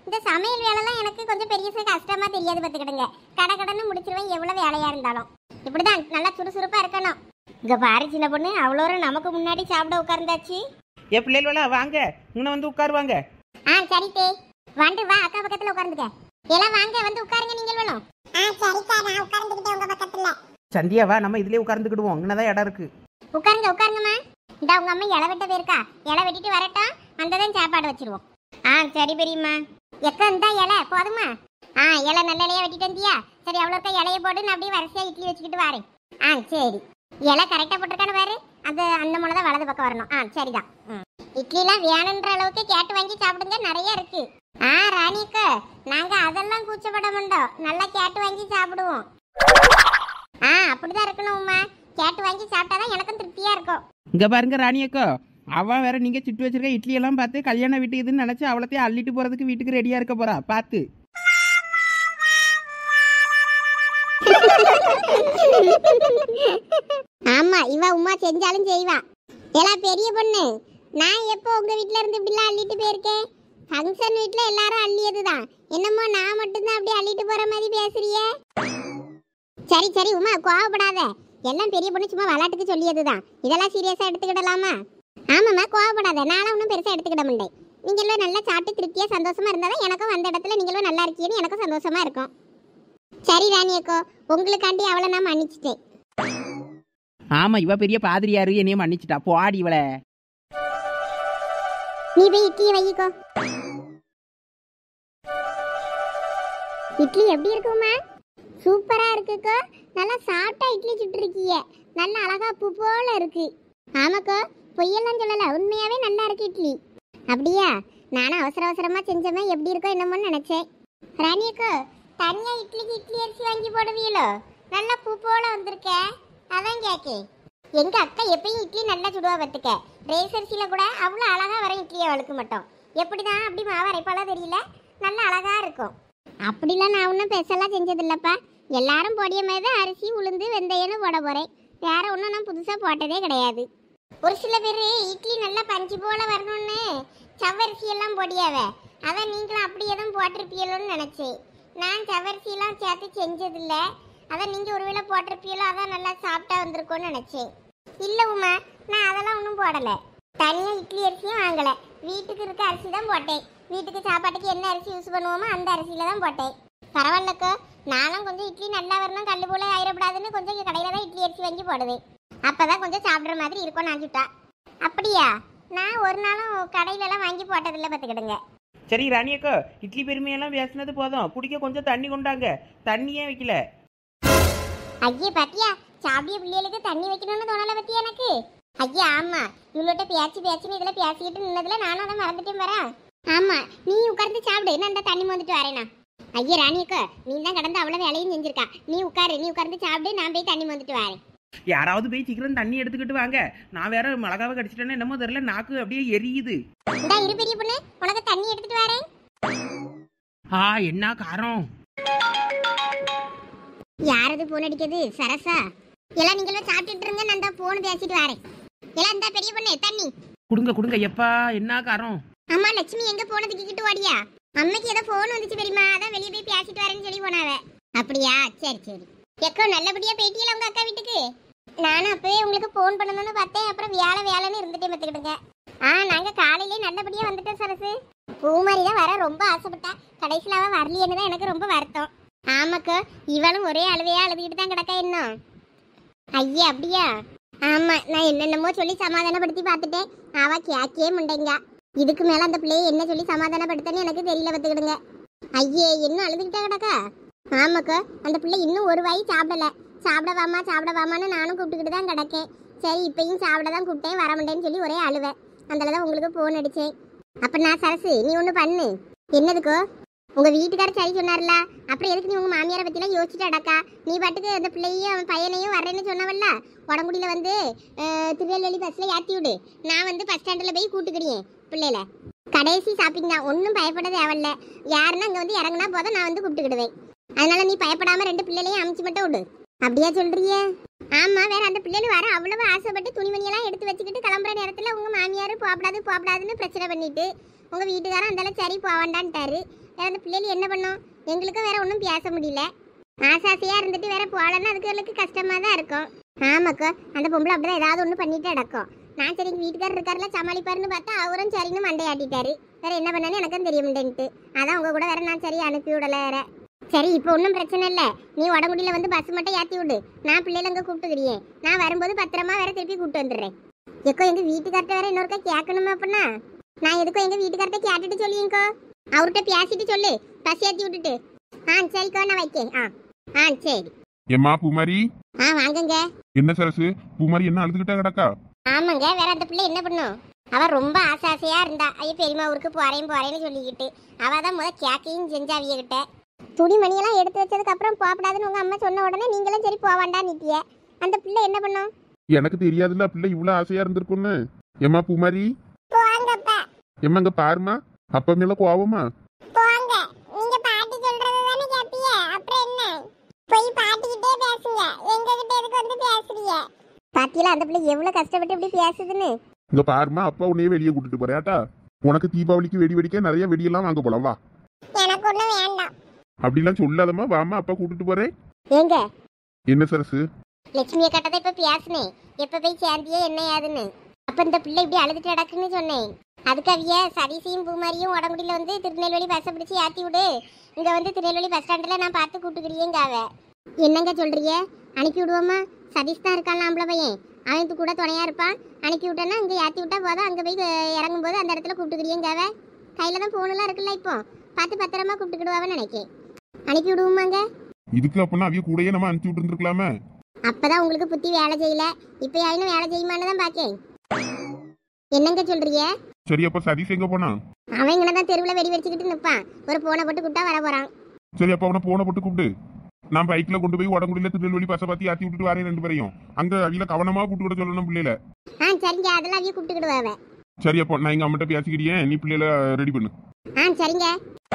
இந்த சமையல் வேலைலாம் எனக்கு கொஞ்சம் பெரிய கஷ்டமா தெரியாது பார்த்துக்கிடுங்க கடை கடன்னு முடிச்சிருவேன் எவ்வளவு வேலையா இருந்தாலும் இப்படிதான் நல்லா சுறுசுறுப்பா இருக்கணும் இங்க பாரு சின்ன பொண்ணு அவ்வளோ நமக்கு முன்னாடி சாப்பிட உட்கார்ந்தாச்சு என் பிள்ளைகளா வாங்க இங்கே வந்து உட்காருவாங்க ஆ சரி தே வந்து வா அக்கா பக்கத்துல உட்கார்ந்துக்க எல்லாம் வாங்க வந்து உட்காருங்க நீங்கள் வேணும் ஆ சரிக்கா நான் உட்கார்ந்துக்கிட்டே உங்க பக்கத்துல சந்தியா வா நம்ம இதுலயே உட்கார்ந்துக்கிடுவோம் இங்கே தான் இடம் இருக்கு உட்காருங்க உட்காருங்கம்மா இந்த உங்க அம்மா இலை வெட்ட போயிருக்கா இலை வெட்டிட்டு வரட்டும் வந்ததும் சாப்பாடு வச்சிருவோம் ஆ சரி பெரியம்மா எக்க இந்த இலை போதுமா ஆ இலை நல்ல இலையா வெட்டிட்டு வந்தியா சரி அவ்வளோ இருக்க இலையை போட்டு நான் அப்படியே வரிசையா இட்லி வச்சுக்கிட்டு வரேன் ஆ சரி இலை கரெக்டாக போட்டிருக்கான்னு பாரு அது அந்த முனை தான் வலது பக்கம் வரணும் ஆ சரிதான் ம். இட்லிலாம் வேணுன்ற அளவுக்கு கேட்டு வாங்கி சாப்பிடுங்க நிறைய இருக்கு ஆ ராணிக்கு நாங்க அதெல்லாம் கூச்சப்பட மாட்டோம் நல்லா கேட்டு வாங்கி சாப்பிடுவோம் ஆ அப்படிதான் இருக்கணும் உமா கேட்டு வாங்கி சாப்பிட்டாதான் எனக்கும் திருப்தியா இருக்கும் இங்கே பாருங்க ராணியக்கோ அவன் வேற நீங்கள் சுட்டு வச்சிருக்க இட்லி எல்லாம் பார்த்து கல்யாண வீட்டு இதுன்னு நினச்சி அவ்வளோத்தையும் அள்ளிட்டு போகிறதுக்கு வீட்டுக்கு ரெடியாக இருக்க போறா பார்த்து ஆமா இவ உமா செஞ்சாலும் செய்வா எல்லாம் பெரிய பொண்ணு நான் எப்போ உங்க வீட்ல இருந்து இப்படிலாம் அள்ளிட்டு போயிருக்கேன் ஃபங்க்ஷன் வீட்ல எல்லாரும் அள்ளியதுதான் என்னமோ நான் மட்டும்தான் அப்படி அள்ளிட்டு போற மாதிரி பேசுறியே சரி சரி உமா கோவப்படாத எல்லாம் பெரிய பொண்ணு சும்மா விளையாட்டுக்கு சொல்லியதுதான் இதெல்லாம் சீரியஸா எடுத்துக்கிடலாமா ஆமாம்மா கோவப்படாத நானும் ஒன்றும் பெருசா எடுத்துக்கிட மாட்டேன் நீங்களும் நல்லா சாப்பிட்டு திருப்தியா சந்தோஷமா இருந்தாதான் எனக்கும் வந்த இடத்துல நீங்களும் நல்லா இருக்கீங்கன்னு எனக்கும் சந்தோஷமா இருக்கும் சரி ராணியக்கோ உங்களுக்காண்டி அவளை நான் மன்னிச்சிட்டேன் ஆமாம் இவ பெரிய பாதிரியாரு என்னையும் மன்னிச்சிட்டா போடி இவளை நீ போய் இட்லி வைக்கோ இட்லி எப்படி இருக்குமா சூப்பரா இருக்குக்கோ நல்லா சாப்பிட்டா இட்லி சுட்டுருக்கீங்க நல்ல அழகா பூ போல இருக்கு ஆமாக்கோ பொய்யெல்லாம் சொல்லல உண்மையாவே நல்லா இருக்கு இட்லி அப்படியா நானும் அவசர அவசரமா செஞ்சமே எப்படி இருக்கோ என்னமோன்னு நினைச்சேன் ராணியக்கோ தனியா இட்லிக்கு இட்லி அரிசி வாங்கி போடுவீங்களோ நல்லா பூ போல வந்திருக்க அதான் கேக்கேன் எங்க அக்கா எப்பயும் இட்லி நல்லா சுடுவா பார்த்துக்க ரேஸ் அரிசியில கூட அவ்வளோ அழகா வர இட்லியை வழுக்க மாட்டோம் எப்படிதான் அப்படி மாவு அரைப்பாலாம் தெரியல நல்ல அழகா இருக்கும் அப்படிலாம் நான் ஒன்றும் பெருசெல்லாம் செஞ்சதில்லப்பா எல்லாரும் பொடிய மாதிரி தான் அரிசி உளுந்து வெந்தயம்னு போட போறேன் வேற ஒன்றும் நான் புதுசாக போட்டதே கிடையாது ஒரு சில பேர் இட்லி நல்லா பஞ்சு போல வரணும்னு சவ்வரிசி எல்லாம் பொடியாவ அதான் நீங்களும் அப்படி எதுவும் போட்டிருப்பீங்களோன்னு நினைச்சேன் நான் சவ்வரிசி எல்லாம் சேர்த்து செஞ்சதில்ல அதான் நீங்க ஒருவேளை போட்டிருப்பீங்களோ அதான் நல்லா சாப்பிட்டா வந்திருக்கும்னு நினைச்சேன் இல்ல உமா நான் அதெல்லாம் ஒன்றும் போடல தனியா இட்லி அரிசியும் வாங்கல வீட்டுக்கு இருக்க அரிசி தான் போட்டேன் வீட்டுக்கு சாப்பாட்டுக்கு என்ன அரிசி யூஸ் பண்ணுவோமோ அந்த அரிசியில தான் போட்டேன் பரவாயில்லக்கோ நானும் கொஞ்சம் இட்லி நல்லா வரணும் கல் போல ஆயிடக்கூடாதுன்னு கொஞ்சம் கடையில தான் இட்லி அரிசி வாங்கி போடுவேன் அப்பதான் கொஞ்சம் சாப்பிடுற மாதிரி இருக்கும் நான் சுட்டா அப்படியா நான் ஒரு நாளும் கடையில எல்லாம் வாங்கி போட்டதில்ல பார்த்துக்கிடுங்க சரி ராணியக்கோ இட்லி பெருமையெல்லாம் பேசினது போதும் குடிக்க கொஞ்சம் தண்ணி கொண்டாங்க தண்ணியே வைக்கல ஐயே பாத்தியா சாப்பிடிய பிள்ளைகளுக்கு தண்ணி வைக்கணும்னு தோணல பத்தியா எனக்கு ஐயா ஆமா இவளோட்ட பேச்சு பேச்சுன்னு இதுல பேசிக்கிட்டு நின்னதுல நானும் அதை மறந்துட்டேன் வரேன் ஆமா நீ உட்கார்ந்து சாப்பிடு நான் இந்த தண்ணி வந்துட்டு வரேனா ஐயா ராணியக்கா நீ தான் கடந்து அவ்வளவு வேலையும் செஞ்சிருக்கா நீ உட்காரு நீ உட்கார்ந்து சாப்பிடு நான் போய் தண்ணி வந்துட்டு வரேன் யாராவது போய் சீக்கிரம் தண்ணி எடுத்துக்கிட்டு வாங்க நான் வேற மிளகாவை கடிச்சிட்டேன்னு என்னமோ தெரியல நாக்கு அப்படியே எரியுது இந்தா இரு பெரிய பொண்ணு உனக்கு தண்ணி எடுத்துட்டு வரேன் ஆ என்ன காரம் யாரது போன் அடிக்குது சரசா எல்லாம் நீங்களும் சாப்பிட்டுட்டு இருங்க நான் தான் போன் பேசிட்டு வரேன் எல்லாம் இந்த பெரிய பொண்ணு தண்ணி கொடுங்க கொடுங்க எப்பா என்ன காரம் அம்மா லட்சுமி எங்க போனதுக்கு கிட்டு ஓடியா அம்மைக்கு ஏதோ போன் வந்துச்சு பெரியமா அதான் வெளியே போய் பேசிட்டு வரேன்னு சொல்லி போனாவ அப்படியா சரி சரி எக்கோ நல்லபடியா பேட்டியல உங்க அக்கா வீட்டுக்கு நானும் அப்பவே உங்களுக்கு போன் பண்ணணும்னு பார்த்தேன் அப்புறம் வேலை வேலைன்னு இருந்துட்டே பார்த்துக்கிடுங்க ஆ நாங்க காலையிலே நல்லபடியா வந்துட்டோம் சரசு பூமாரி தான் வர ரொம்ப ஆசைப்பட்டா கடைசியில் அவ வரலையேன்னு தான் எனக்கு ரொம்ப வருத்தம் ஆமாக்கா இவளும் ஒரே அழுவையா அழுதுகிட்டு தான் கிடக்கா இன்னும் ஐயா அப்படியா ஆமா நான் என்னென்னமோ சொல்லி சமாதானப்படுத்தி பார்த்துட்டேன் அவ கேக்கே முண்டைங்க இதுக்கு மேல அந்த பிள்ளையை என்ன சொல்லி சமாதானப்படுத்தன்னு எனக்கு தெரியல பார்த்துக்கிடுங்க ஐயே இன்னும் அழுதுகிட்டா கிடக்கா ஆமாக்கா அந்த பிள்ளை இன்னும் ஒரு வாய் சாப்பிடல சாப்பிட வாமா சாப்பிட வாமான்னு நானும் கூப்பிட்டுக்கிட்டு தான் கிடக்கேன் சரி இப்பயும் சாப்பிட தான் கூப்பிட்டேன் வர முடியேன்னு சொல்லி ஒரே அழுவேன் அதில் தான் உங்களுக்கு ஃபோன் அடிச்சேன் அப்ப நான் சரசு நீ ஒன்று பண்ணு என்னதுக்கோ உங்க வீட்டுக்காரர் சரி சொன்னார்ல அப்புறம் எதுக்கு நீ உங்க மாமியாரை பத்திலாம் யோசிச்சுட்டு அடக்கா நீ பாட்டுக்கு அந்த பிள்ளையும் அவன் பையனையும் வரேன்னு சொன்னவல்ல உடம்புடியில வந்து அஹ், திருநெல்வேலி பஸ்ல ஏத்தி விடு நான் வந்து பஸ் ஸ்டாண்ட்ல போய் கூட்டுக்கிடியேன் பிள்ளையில கடைசி ஷாப்பிங் தான் ஒன்றும் பயப்பட தேவையில்ல யாருன்னா அங்கே வந்து இறங்குனா போதும் நான் வந்து கூப்பிட்டுக்கிடுவேன் அதனால நீ பயப்படாம ரெண்டு பிள்ளைகளையும் அமுச்சு மட்டும் விடு அப்படியா சொல்றியே ஆமா வேற அந்த பிள்ளைகள் வர அவ்வளவு ஆசைப்பட்டு துணிமணியெல்லாம் எடுத்து வச்சுக்கிட்டு கிளம்புற நேரத்துல உங்க மாமியார் போகப்படாது போகப்படாதுன்னு பிரச்சனை பண்ணிட்டு உங்க வீட்டுக்காரன் அந்தால சரி போவாண்டான்ட்டாரு வேற அந்த பிள்ளைகள் என்ன பண்ணோம் எங்களுக்கும் வேற ஒன்றும் பேச முடியல ஆசாசையா இருந்துட்டு வேற போகலன்னா அதுக்கு கஷ்டமா தான் இருக்கும் ஆமாக்கா அந்த பொம்பளை அப்படிதான் ஏதாவது ஒன்று பண்ணிட்டு அடக்கும் நான் சரி எங்க வீட்டுக்காரர் இருக்காருல சமாளிப்பாருன்னு பார்த்தா அவரும் சரின்னு மண்டையாட்டிட்டாரு வேற என்ன பண்ணனு எனக்கும் தெரிய முடியன்ட்டு அதான் உங்க கூட வேற நான் சரி அனுப்பி விடல வேற சரி இப்போ ஒன்றும் பிரச்சனை இல்லை நீ உடம்புடியில வந்து பஸ் மட்டும் ஏற்றி விடு நான் பிள்ளைல அங்கே கூப்பிட்டுக்கிறியே நான் வரும்போது பத்திரமா வேற திருப்பி கூப்பிட்டு வந்துடுறேன் எக்கோ எங்க வீட்டுக்கார்ட்ட வேற இன்னொருக்கா கேட்கணுமா அப்படின்னா நான் எதுக்கும் எங்க வீட்டுக்கார்ட்ட கேட்டுட்டு சொல்லியேங்கோ அவர்கிட்ட பேசிட்டு சொல்லு பஸ் ஏற்றி விட்டுட்டு ஆ சரிக்கோ நான் வைக்கேன் ஆ ஆ சரி ஏம்மா பூமாரி ஆ வாங்குங்க என்ன சரசு பூமாரி என்ன அழுதுகிட்டா கிடக்கா ஆமாங்க வேற அந்த பிள்ளை என்ன பண்ணும் அவ ரொம்ப ஆசை ஆசையா இருந்தா ஐயோ பெரியம்மா ஊருக்கு போறேன் போறேன்னு சொல்லிக்கிட்டு அவ தான் முத கேக்கையும் செஞ்சா அவிய கிட்ட துணிமணியெல்லாம் எடுத்து வச்சதுக்கு அப்புறம் போகப்படாதுன்னு உங்க அம்மா சொன்ன உடனே நீங்களும் சரி போவாண்டா நிட்டிய அந்த பிள்ளை என்ன பண்ணும் எனக்கு தெரியாதுல்ல பிள்ளை இவ்வளவு ஆசையா இருந்திருக்குன்னு ஏம்மா பூமாரி போங்கப்பா எம்மா இங்க பாருமா அப்பா மேல கோவமா போங்க நீங்க பாட்டி சொல்றது தானே கேப்பிய அப்புறம் என்ன போய் பாட்டிக்கிட்டே பேசுங்க எங்க கிட்ட எதுக்கு வந்து பேசுறீங்க பாத்தியில அந்த பிள்ளை எவ்வளவு கஷ்டப்பட்டு இப்படி பேசுதுன்னு இங்க பாருமா அப்பா உன்னையே வெளியே கூட்டிட்டு போறியாட்டா உனக்கு தீபாவளிக்கு வெடி வெடிக்க நிறைய வெடியெல்லாம் வாங்க போலாம் வா எனக்கு ஒண்ணும் வேண்டாம் அப்படிலாம் சொல்லாதம்மா வாமா அப்பா கூட்டிட்டு போறேன் ஏங்க என்ன சரசு லட்சுமியை கட்டதை இப்ப பேசினேன் எப்ப போய் சேர்ந்தியே என்ன ஏதுன்னு அப்ப இந்த பிள்ளை இப்படி அழுதுட்டு கிடக்குன்னு சொன்னேன் அதுக்கு அவிய சதீஷையும் பூமாரியும் உடம்புடியில வந்து திருநெல்வேலி பஸ்ஸை பிடிச்சி ஏத்தி விடு இங்க வந்து திருநெல்வேலி பஸ் ஸ்டாண்ட்ல நான் பார்த்து கூட்டுக்கிறியேங்க அவ என்னங்க சொல்றிய அனுப்பி விடுவோமா சதீஷ் தான் இருக்கான் ஆம்பளை பையன் அவன் இது கூட துணையா இருப்பான் அனுப்பி விட்டேன்னா இங்க ஏத்தி விட்டா போதும் அங்க போய் இறங்கும் போது அந்த இடத்துல கூப்பிட்டுக்கிறியேங்க அவ கையில தான் போனெல்லாம் இருக்குல்ல இப்போ பார்த்து பத்திரமா கூப்பிட்டுக்கிடுவாவன்னு நினைக்கேன் அனுப்பி விடுவோமாங்க இதுக்கு அப்படின்னா அவிய கூடயே நம்ம அனுப்பிச்சு விட்டு இருந்திருக்கலாமே அப்பதான் உங்களுக்கு புத்தி வேலை செய்யல இப்ப யாரும் வேலை செய்யுமான்னு தான் பாக்கேன் என்னங்க சொல்றீங்க சரி அப்ப சதீஷ் எங்க போனா அவன் இங்கே தான் தெருவில் வெடி வெடிச்சுக்கிட்டு நிற்பான் ஒரு போனை போட்டு கூப்பிட்டா வர போறான் சரி அப்ப அவனை போன போட்டு கூப்பிடு நான் பைக்ல கொண்டு போய் உடம்புடியில திருநெல்வேலி பஸ்ஸை பார்த்து ஏத்தி விட்டுட்டு வரேன் ரெண்டு பேரையும் அங்க அவியில கவனமா கூட்டு விட சொல்லணும் பிள்ளைல ஆ சரிங்க அதெல்லாம் அவைய கூப்பிட்டுக்கிடுவாவ சரி அப்போ நான் எங்க அம்மிட்ட பேசிக்கிறியே நீ பிள்ளைல ரெடி பண்ணு ஆ சரிங்க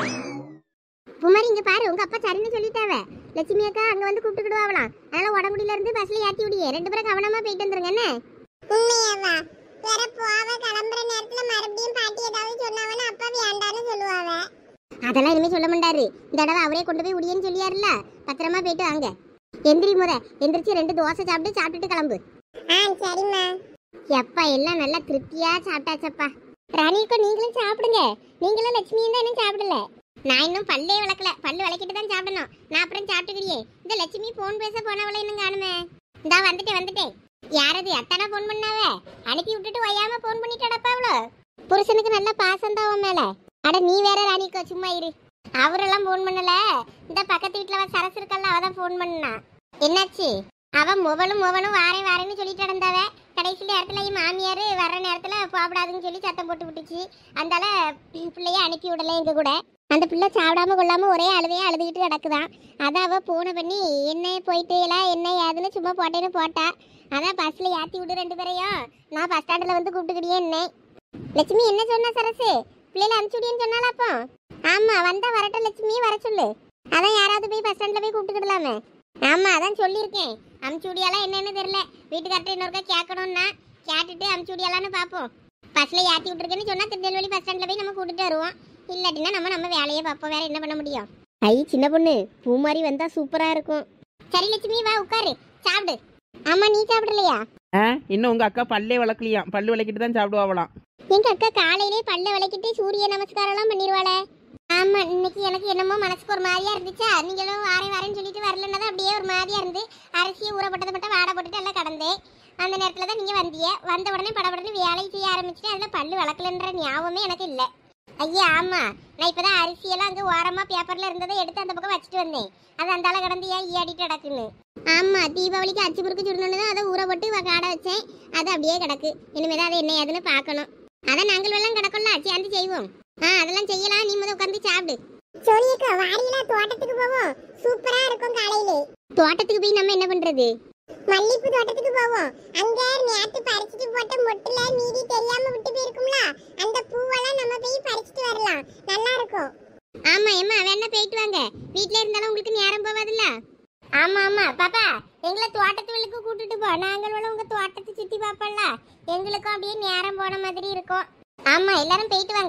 குமாரி இங்க பாரு உங்க அப்பா சரின்னு சொல்லிட்டாவ லட்சுமி அக்கா அங்க வந்து கூப்பிட்டுக்கிடுவாங்களாம் அதனால உடம்புடியில இருந்து பஸ்ல ஏத்தி விடியே ரெண்டு பேரும் கவனமா போயிட்டு வந்துருங்க என்ன உண்மையாவா வேற போவ கிளம்புற நேரத்துல மறுபடியும் பாட்டி ஏதாவது சொன்னாவனா அப்பா வேண்டான்னு சொல்லுவாவ அதெல்லாம் இனிமே சொல்ல மாட்டாரு இந்த தடவை அவரே கொண்டு போய் விடியன்னு சொல்லியாருல பத்திரமா போயிட்டு வாங்க எந்திரி முத எந்திரிச்சு ரெண்டு தோசை சாப்பிட்டு சாப்பிட்டுட்டு கிளம்பு ஆ சரிம்மா எப்பா எல்லாம் நல்லா திருப்தியா சாப்பிட்டாச்சப்பா ராணிக்கோ நீங்களும் சாப்பிடுங்க நீங்களும் லட்சுமியும் தான் இன்னும் சாப்பிடல நான் இன்னும் பல்லே விளக்கல பல்லு விளக்கிட்டு தான் சாப்பிடணும் நான் அப்புறம் சாப்பிட்டுக்கிறியே இந்த லட்சுமி போன் பேச போனவளை இன்னும் காணுமே இந்தா வந்துட்டேன் வந்துட்டேன் யாரது அத்தானா போன் பண்ணாவ அனுப்பி விட்டுட்டு ஒய்யாம போன் பண்ணிட்டு அடப்பாவளோ புருஷனுக்கு நல்ல பாசம் தான் உன் மேல அட நீ வேற ராணிக்கோ சும்மா இரு அவரெல்லாம் போன் பண்ணல இந்த பக்கத்து வீட்டுல அவ சரசு இருக்கல்ல அவ தான் போன் பண்ணா என்னாச்சு அவன் முவலும் முவனும் வாரேன் வாரேன்னு சொல்லிட்டு நடந்தாவ கடைசி நேரத்துல என் மாமியார் வர்ற நேரத்துல போகக்கூடாதுன்னு சொல்லி சத்தம் போட்டு விட்டுச்சு அதனால பிள்ளைய அனுப்பி விடல எங்க கூட அந்த பிள்ளை சாப்பிடாம கொள்ளாம ஒரே அழுவையே அழுதுகிட்டு கிடக்குதான் அதான் அவ போன பண்ணி என்ன போயிட்டு எல்லாம் என்ன ஏதுன்னு சும்மா போட்டேன்னு போட்டா அதான் பஸ்ல ஏத்தி விடு ரெண்டு பேரையும் நான் பஸ் ஸ்டாண்ட்ல வந்து கூப்பிட்டுக்கிட்டே இருந்தேன் லட்சுமி என்ன சொன்னா சரசு பிள்ளைல அனுப்பிச்சு விடியன்னு சொன்னாலா அப்போ ஆமா வந்தா வரட்டும் லட்சுமி வர சொல்லு அதான் யாராவது போய் பஸ் ஸ்டாண்ட்ல போய் கூப்பிட்டுக்கிடலாமே ஆமா அதான் சொல்லியிருக்கேன் அமுச்சு விடியாலாம் என்னன்னு தெரியல வீட்டுக்கார்ட்ட இன்னொருக்கா கேட்கணும்னா கேட்டுட்டு அமுச்சு விடியாலான்னு பார்ப்போம் பஸ்ல ஏத்தி விட்டுருக்கேன்னு சொன்னா திருநெல்வேலி பஸ் ஸ்டாண்ட்ல போய் நம்ம கூட்டிட்டு வருவோம் இல்லாட்டினா நம்ம நம்ம வேலையை பார்ப்போம் வேற என்ன பண்ண முடியும் ஐ சின்ன பொண்ணு பூ மாதிரி வந்தா சூப்பரா இருக்கும் சரி லட்சுமி வா உட்காரு சாப்பிடு ஆமா நீ சாப்பிடலையா ஆ இன்னும் உங்க அக்கா பல்லே வளர்க்கலையாம் பல்லு விளக்கிட்டு தான் சாப்பிடுவாங்களாம் எங்க அக்கா காலையிலே பல்ல விளக்கிட்டு சூரிய நமஸ்காரம் எல்லாம் பண்ணிடுவாளே ஆமா இன்னைக்கு எனக்கு என்னமோ மனசுக்கு ஒரு மாதிரியா இருந்துச்சா நீங்களும் வாரேன் வாரேன்னு சொல்லிட்டு வரலன்னா தான் அப்படியே ஒரு மாதிரியா இருந்து அரிசியை ஊற போட்டதை மட்டும் வாட போட்டுட்டு எல்லாம் கடந்தேன் அந்த நேரத்துல தான் நீங்க வந்தீங்க வந்த உடனே படபடன்னு வேலையை செய்ய ஆரம்பிச்சுட்டு அதுல பல்லு விளக்கலன்ற ஞாபகமே எனக்கு இல்ல ஐயா ஆமா நான் இப்பதான் அரிசியெல்லாம் அங்க ஓரமா பேப்பர்ல இருந்ததை எடுத்து அந்த பக்கம் வச்சுட்டு வந்தேன் அது அந்த ஆள கடந்து ஏன் ஈயாடிட்டு கிடக்குன்னு ஆமா தீபாவளிக்கு அச்சு முறுக்கு சுடணும்னு தான் அதை ஊற போட்டு வ- காட வச்சேன் அது அப்படியே கிடக்கு இனிமேதான் அதை என்ன ஏதுன்னு பார்க்கணும் அதான் நாங்கள் எல்லாம் கிடக்கும்ல சேர்ந்து செய்வோம் ஆ அதெல்லாம் செய்யலாம் நீ முத உட்காந்து சாப்பிடு சோனியக்கா வாரியில தோட்டத்துக்கு போவோம் சூப்பரா இருக்கும் காலையிலே தோட்டத்துக்கு போய் நம்ம என்ன பண்றது மல்லிப்பூ தோட்டத்துக்கு போவோம் அங்க நேத்து பறிச்சிட்டு போட்ட மொட்டுல மீதி தெரியாம விட்டு போயிருக்கும்ல அந்த பூவெல்லாம் நம்ம போய் பறிச்சிட்டு வரலாம் நல்லா இருக்கும் ஆமா ஏமா வேணா போயிட்டு வாங்க வீட்ல இருந்தாலும் உங்களுக்கு நேரம் போவாதுல்ல ஆமா ஆமா பாப்பா எங்களை தோட்டத்துக்கு கூட்டிட்டு போ நாங்களும் உங்க தோட்டத்தை சுத்தி பார்ப்போம்ல எங்களுக்கும் அப்படியே நேரம் போன மாதிரி இருக்கும் ஆமா எல்லாரும் போயிட்டு வாங்க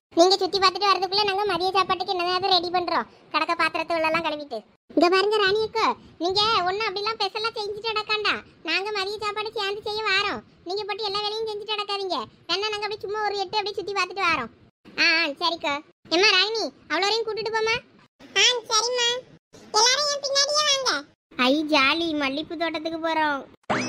நீங்க சுத்தி பார்த்துட்டு வரதுக்குள்ள நாங்க மதிய சாப்பாட்டுக்கு என்னதாவது ரெடி பண்றோம் கடக்க பாத்திரத்தை எல்லாம் கழுவிட்டு இங்க பாருங்க ராணி அக்கா நீங்க ஒன்னும் அப்படிலாம் பெசலாம் செஞ்சுட்டு நடக்காண்டா நாங்க மதிய சாப்பாடு சேர்ந்து செய்ய வாரோம் நீங்க போட்டு எல்லா வேலையும் செஞ்சுட்டு நடக்காதீங்க வேணா நாங்க அப்படியே சும்மா ஒரு எட்டு அப்படியே சுத்தி பார்த்துட்டு வரோம் ஆ ஆ, சரிக்கா எம்மா ராணி அவ்வளோரையும் கூட்டிட்டு போமா ஆ சரிம்மா எல்லாரும் என் பின்னாடியே வாங்க ஐ ஜாலி மல்லிப்பூ தோட்டத்துக்கு போறோம்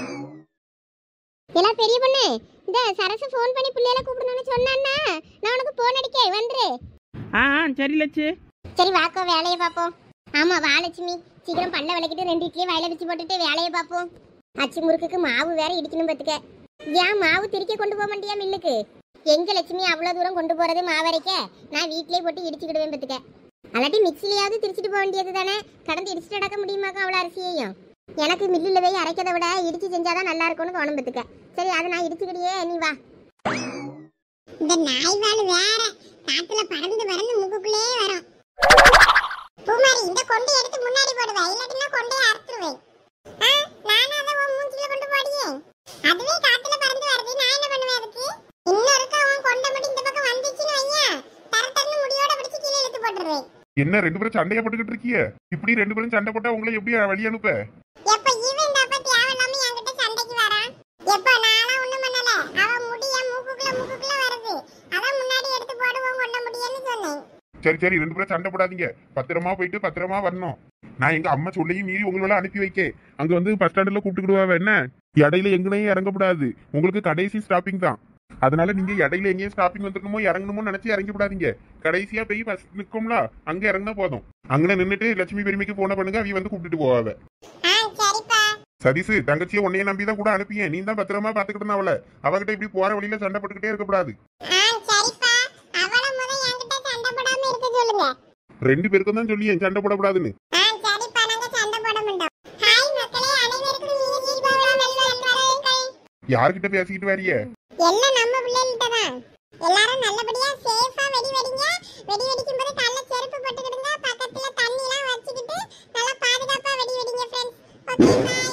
எல்லாம் பெரிய பொண்ணு இந்த சரசு ஃபோன் பண்ணி பிள்ளையில கூப்பிடணும்னு சொன்னான்னா நான் உனக்கு போன் அடிக்க வந்துரு ஆ ஆ சரி லட்சு சரி வாக்கோ வேலையை பார்ப்போம் ஆமா வா லட்சுமி சீக்கிரம் பல்ல விளக்கிட்டு ரெண்டு இட்லியும் வயல வச்சு போட்டுட்டு வேலையை பார்ப்போம் அச்சு முறுக்குக்கு மாவு வேற இடிக்கணும் பார்த்துக்க ஏன் மாவு திரிக்க கொண்டு போக மாட்டியா மில்லுக்கு எங்க லட்சுமி அவ்வளோ தூரம் கொண்டு போறது மாவரைக்க நான் வீட்லயே போட்டு இடிச்சுக்கிடுவேன் பார்த்துக்க அல்லாட்டி மிக்சிலையாவது திரிச்சிட்டு போக வேண்டியது தானே கடந்து இடிச்சுட்டு அடக்க முடியுமாக்கா அவ்வளோ அரிசியையும் எனக்கு மில்லில் போய் அரைக்கிறத விட இடிச்சு செஞ்சாதான் நல்லா இருக்கும்னு தோணும் பார்த்துக்க சரி அதை நான் இடிச்சுக்கிடியே நீ வா இந்த நாய்வால் வேற காத்துல பறந்து பறந்து முக்குக்குள்ளே வரும் பூமாரி இந்த கொண்டு எடுத்து முன்னாடி போடுவேன் இல்லாட்டினா கொண்டே அறுத்துருவேன் ஆ, நானும் அதை உன் மூஞ்சில கொண்டு போடியே அதுவே காத்துல பறந்து வருது நான் என்ன பண்ணுவேன் அதுக்கு இன்னொருக்கா உன் கொண்டை மட்டும் இந்த பக்கம் வந்துச்சுன்னு வையேன் தர தரன்னு முடியோட பிடிச்சு கீழே இழுத்து போட்டுருவேன் என்ன ரெண்டு பேரும் சண்டையா போட்டுக்கிட்டு இருக்கீங்க இப்படி ரெண்டு பேரும் சண்டை போட்டா உங்களை எப்படி வழி அனுப்ப எப்ப இவன் இந்த அப்ப தேவையில்லாம என்கிட்ட சண்டைக்கு வரான் எப்ப நானா ஒண்ணும் பண்ணல அவ முடி என் மூக்குக்குள்ள மூக்குக்குள்ள வருது அதான் முன்னாடி எடுத்து போடுவோம் கொண்ட முடியன்னு சொன்னேன் சரி சரி ரெண்டு பேரும் சண்டை போடாதீங்க பத்திரமா போயிட்டு பத்திரமா வரணும் நான் எங்க அம்மா சொல்லியும் மீறி உங்களோட அனுப்பி வைக்க அங்க வந்து பஸ் ஸ்டாண்ட்ல கூப்பிட்டுக்கிடுவா என்ன இடையில எங்கனையும் இறங்கக்கூடாது உங்களுக்கு கடைசி ஸ்டாப்பிங் தான் அதனால நீங்க இடையில எங்கேயும் ஸ்டாப்பிங் வந்துருக்கணுமோ இறங்கணுமோ நினைச்சு இறங்கி விடாதீங்க கடைசியா போய் பஸ் நிற்கும்ல அங்க இறங்கினா போதும் அங்கே நின்னுட்டு லட்சுமி பெருமைக்கு போன பண்ணுங்க அவ வந்து கூப்பிட்டுட்டு போவாவ ஆ சரிப்பா சதீஷு தங்கச்சியை உன்னைய நம்பி தான் கூட அனுப்பியேன் நீ தான் பத்திரமா பாத்துக்கிட்டு அவளை அவகிட்ட இப்படி போற வழியில சண்டை போட்டுக்கிட்டே இருக்கக்கூடாது ஆ சரிப்பா அவள முத என்கிட்ட சண்டை போடாம இருக்க சொல்லுங்க ரெண்டு பேருக்கும் தான் சொல்லி சண்டை போடக்கூடாதுன்னு ஆ சரிப்பா நாங்க சண்டை போட மாட்டோம் ஹாய் மக்களே அனைவருக்கும் இனிய தீபாவளி நல்வாழ்த்துக்கள் யார்கிட்ட பேசிக்கிட்டு வரிய எல்லாம் நம்ம பிள்ளைகிட்ட தான் எல்லாரும் நல்லபடியா சேஃபா வெடி வெடிங்க வெடி வெடிக்கும் போது கால்ல செருப்பு போட்டுக்கிடுங்க பக்கத்துல தண்ணி எல்லாம் வச்சுக்கிட்டு நல்லா பாதுகாப்பா வெடி வெடிங்க ஃப்ரெண்ட்ஸ் ஓகே பாய்